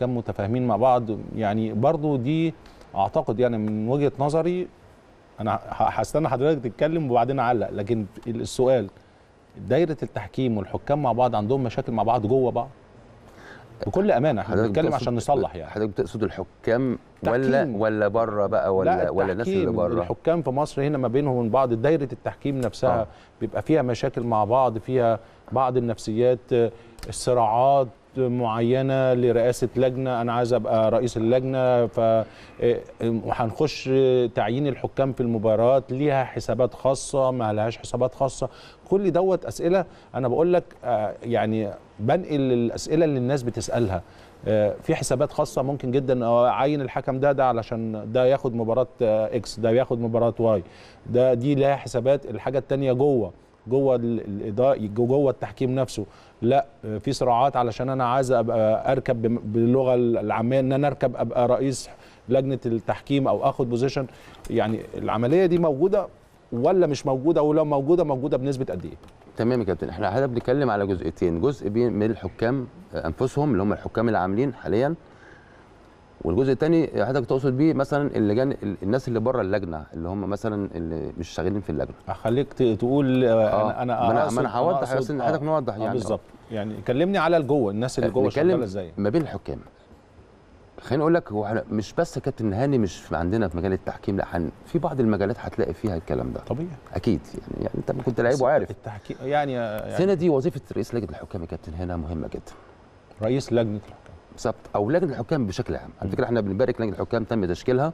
الحكام متفاهمين مع بعض يعني برضو دي اعتقد يعني من وجهه نظري انا ه- هستنى حضرتك تتكلم وبعدين اعلق لكن السؤال دايره التحكيم والحكام مع بعض عندهم مشاكل مع بعض جوه بعض بكل امانه احنا حضرتك بنتكلم بتقصد- عشان نصلح يعني حضرتك بتقصد الحكام ولا تحكيم. ولا بره بقى ولا لا ولا الناس اللي التحكيم، بره الحكام في مصر هنا ما بينهم وبين بعض دايره التحكيم نفسها آه. بيبقى فيها مشاكل مع بعض فيها بعض النفسيات آه، الصراعات معينه لرئاسه لجنه انا عايز ابقى رئيس اللجنه ف آه، وهنخش آه، تعيين الحكام في المباراه ليها حسابات خاصه ما لهاش حسابات خاصه كل دوت اسئله انا بقول لك آه، يعني بنقل الاسئله اللي الناس بتسالها آه، في حسابات خاصه ممكن جدا اعين الحكم ده ده علشان ده ياخد مباراه آه، اكس ده ياخد مباراه واي ده دي لها حسابات الحاجه التانية جوه جوه ال- الاداره جوه التحكيم نفسه لا آه، في صراعات علشان انا عايز ابقى اركب بم- باللغه العاميه ان انا اركب ابقى رئيس لجنه التحكيم او اخد بوزيشن يعني العمليه دي موجوده ولا مش موجوده ولو موجوده موجوده بنسبه قد ايه تمام يا كابتن احنا حضرتك بنتكلم على جزئيتين جزء بي- من الحكام انفسهم اللي هم الحكام اللي عاملين حاليا والجزء الثاني حضرتك تقصد بيه مثلا اللجان ال- الناس اللي بره اللجنه اللي هم مثلا اللي مش شغالين في اللجنه اخليك ت- تقول آه، آه، انا انا ما أنا- أقصد- ما أنا هوضح يا أقصد- أستاذ، حضرتك نوضح آه، يعني. بالظبط يعني كلمني على الجوه الناس اللي جوه شغاله نتكلم ازاي ما بين الحكام خليني اقول لك هو احنا مش بس كابتن هاني مش في عندنا في مجال التحكيم لا حن في بعض المجالات هتلاقي فيها الكلام ده طبيعي اكيد يعني, يعني انت كنت لعيب وعارف التحكيم يعني, يعني السنه دي وظيفه رئيس لجنه الحكام يا كابتن هنا مهمه جدا رئيس لجنه الحكام بالظبط او لجنه الحكام بشكل عام على فكره احنا بنبارك لجنه الحكام تم تشكيلها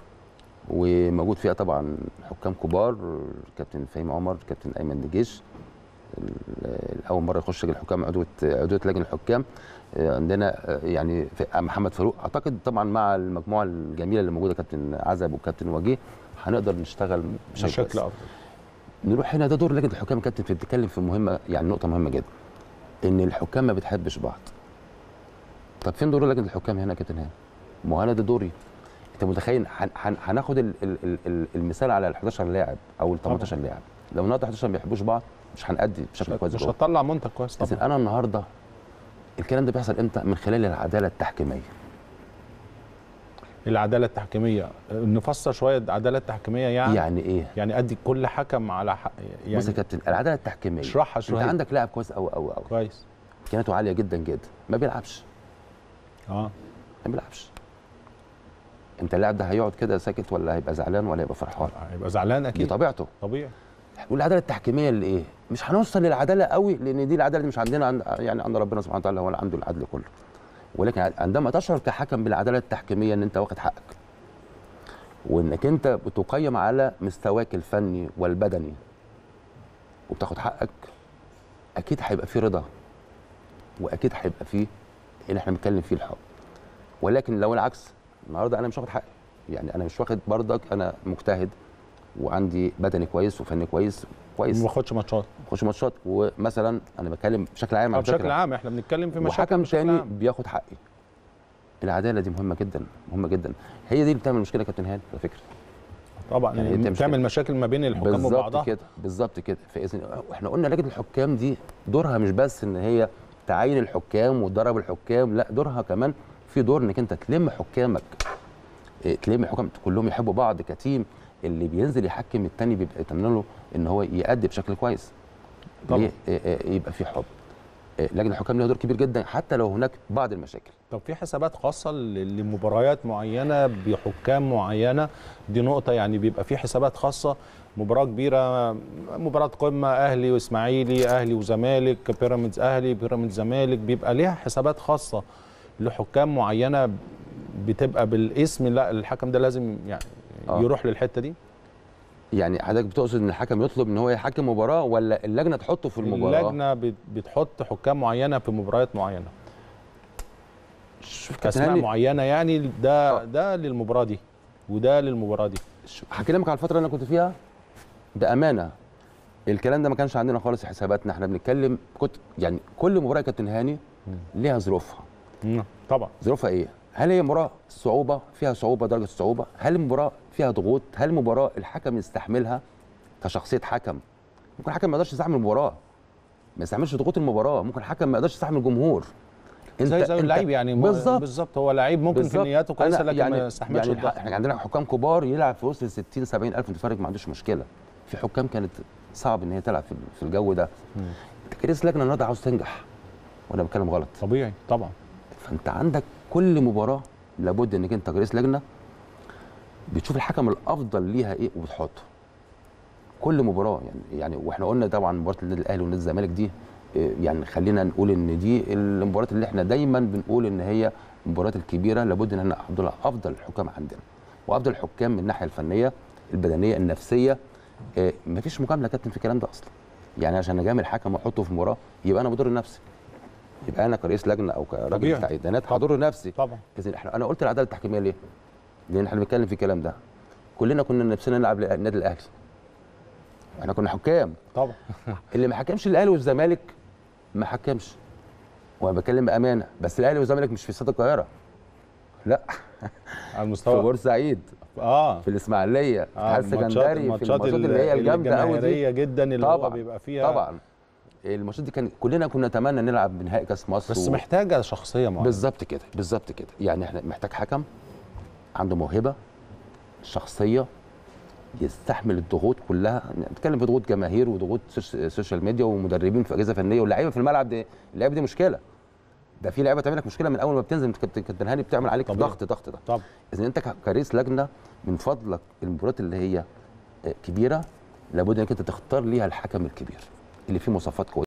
وموجود فيها طبعا حكام كبار كابتن فهيم عمر كابتن ايمن دجيش ال- اول مره يخش لجنه الحكام عضوه عضوه لجنه الحكام آه، عندنا آه، يعني في- محمد فاروق اعتقد طبعا مع المجموعه الجميله اللي موجوده كابتن عزب وكابتن وجيه هنقدر نشتغل بشكل بشكل كويس. افضل نروح هنا ده دور لجنه الحكام كابتن في بتتكلم في مهمه يعني نقطه مهمه جدا ان الحكام ما بتحبش بعض طب فين دور لجنه الحكام هنا يا كابتن هاني ما هو انا ده دوري انت متخيل هن- هن- هناخد ال- ال- ال- ال- المثال على ال 11 لاعب او ال 18 لاعب لو النهارده 11 ما بيحبوش بعض مش هنأدي بشكل كويس مش جوه. هتطلع منتج كويس إذن طبعا انا النهارده الكلام ده بيحصل امتى من خلال العداله التحكيميه العداله التحكيميه نفسر شويه العداله التحكيميه يعني يعني, يعني ايه يعني ادي كل حكم على حق بص يا يعني كابتن العداله التحكيميه اشرحها انت شويه عندك لاعب كويس قوي قوي قوي كويس امكانياته عاليه جدا جدا ما بيلعبش اه ما بيلعبش انت اللاعب ده هيقعد كده ساكت ولا هيبقى زعلان ولا هيبقى فرحان هيبقى زعلان دي اكيد طبيعته طبيعي والعداله التحكيميه اللي ايه مش هنوصل للعداله قوي لان دي العداله دي مش عندنا عند يعني عند ربنا سبحانه وتعالى هو اللي عنده العدل كله ولكن عندما تشعر كحكم بالعداله التحكيميه ان انت واخد حقك وانك انت بتقيم على مستواك الفني والبدني وبتاخد حقك اكيد هيبقى فيه رضا واكيد هيبقى فيه اللي احنا بنتكلم فيه الحب ولكن لو العكس النهارده انا مش واخد حقي يعني انا مش واخد برضك انا مجتهد وعندي بدني كويس وفني كويس كويس ما باخدش ماتشات بخش ماتشات ومثلا انا بتكلم بشكل عام آه، على بشكل فكرة. عام احنا بنتكلم في مشاكل وحكم بشكل تاني عام. بياخد حقي العداله دي مهمه جدا مهمه جدا هي دي اللي بتعمل مشكله يا كابتن هاني على فكره طبعا يعني يعني أنت مش بتعمل مشاكل ما بين الحكام بالظبط وبعضها كده بالظبط كده فاذا احنا قلنا لجنه الحكام دي دورها مش بس ان هي تعين الحكام وتدرب الحكام لا دورها كمان في دور انك انت تلم حكامك إيه، تلم الحكام كلهم يحبوا بعض كتيم اللي بينزل يحكم التاني بيبقى يتمنى له ان هو يأدي بشكل كويس طبعا. ليه؟ إيه، إيه، يبقى في حب إيه، لجنه الحكام لها دور كبير جدا حتى لو هناك بعض المشاكل طب في حسابات خاصة ل- لمباريات معينة بحكام معينة دي نقطة يعني بيبقى في حسابات خاصة مباراة كبيرة مباراة قمة أهلي وإسماعيلي أهلي وزمالك بيراميدز أهلي بيراميدز زمالك بيبقى ليها حسابات خاصة لحكام معينة بتبقى بالاسم لا الحكم ده لازم يعني آه. يروح للحتة دي يعني حضرتك بتقصد ان الحكم يطلب ان هو يحكم مباراه ولا اللجنه تحطه في المباراه اللجنة بت- بتحط حكام معينة في مباريات معينة شوف كابتن أسماء هاني معينة يعني ده آه. ده للمباراة دي وده للمباراة دي شوف، هكلمك على الفتره اللي انا كنت فيها بامانه الكلام ده ما كانش عندنا خالص في حساباتنا احنا بنتكلم كنت يعني كل مباراه يا كابتن هاني ليها ظروفها مم. طبعا ظروفها ايه هل هي مباراه صعوبه فيها صعوبه درجه الصعوبه هل المباراه فيها ضغوط هل المباراه الحكم يستحملها كشخصيه حكم ممكن الحكم ما يقدرش يستحمل المباراه ما يستحملش ضغوط المباراه ممكن الحكم ما يقدرش يستحمل الجمهور زي زي أنت- اللعيب يعني بالظبط بالظبط هو لعيب ممكن بالظبط. فنياته كويسه أنا لكن ما يستحملش يعني الضغط احنا عندنا حكام كبار يلعب في وسط ال 60 70 الف متفرج ما عندوش مشكله في حكام كانت صعب ان هي تلعب في في الجو ده انت كريس لجنه النهارده عاوز تنجح وانا بتكلم غلط طبيعي طبعا فانت عندك كل مباراه لابد انك انت كرئيس لجنه بتشوف الحكم الافضل ليها ايه وبتحطه كل مباراه يعني يعني واحنا قلنا طبعا مباراه النادي الاهلي والنادي الزمالك دي إيه، يعني خلينا نقول ان دي المباريات اللي احنا دايما بنقول ان هي المباريات الكبيره لابد ان احنا نحضر لها افضل الحكام عندنا وافضل الحكام من الناحيه الفنيه البدنيه النفسيه إيه، مفيش مجامله يا كابتن في الكلام ده اصلا يعني عشان اجامل حكم واحطه في مباراه يبقى انا بضر نفسي يبقى انا كرئيس لجنه او كراجل طبيعي. بتاع ادانات هضر نفسي طبعا اذا احنا انا قلت العداله التحكيميه ليه؟ لان احنا بنتكلم في الكلام ده كلنا كنا نفسنا نلعب النادي الاهلي احنا كنا حكام طبعا اللي ما حكمش الاهلي والزمالك ما حكمش وانا بتكلم بامانه بس الاهلي والزمالك مش في استاد القاهره لا على في المستوى بورسعيد اه في الاسماعيليه في الاتحاد الماتشات- السكندري في الماتشات الماتشات اللي هي الجامده قوي دي الجماهيريه جدا اللي هو طبعا بيبقى فيها طبعا الماتشات دي كان كلنا كنا نتمنى نلعب بنهائي كاس مصر بس و- محتاجه شخصيه معينه بالظبط كده بالظبط كده يعني احنا محتاج حكم عنده موهبه شخصيه يستحمل الضغوط كلها بنتكلم في ضغوط جماهير وضغوط سوش- سوشيال ميديا ومدربين في اجهزه فنيه واللعيبه في الملعب دي اللعيبه دي مشكله ده في لعيبه تعمل لك مشكله من اول ما بتنزل كابتن كابتن هاني بتعمل عليك طبيعي. ضغط ضغط ضغط طبعا اذا انت ك- كرئيس لجنه من فضلك المباريات اللي هي آه، كبيره لابد انك انت تختار ليها الحكم الكبير اللي فيه مواصفات كويسه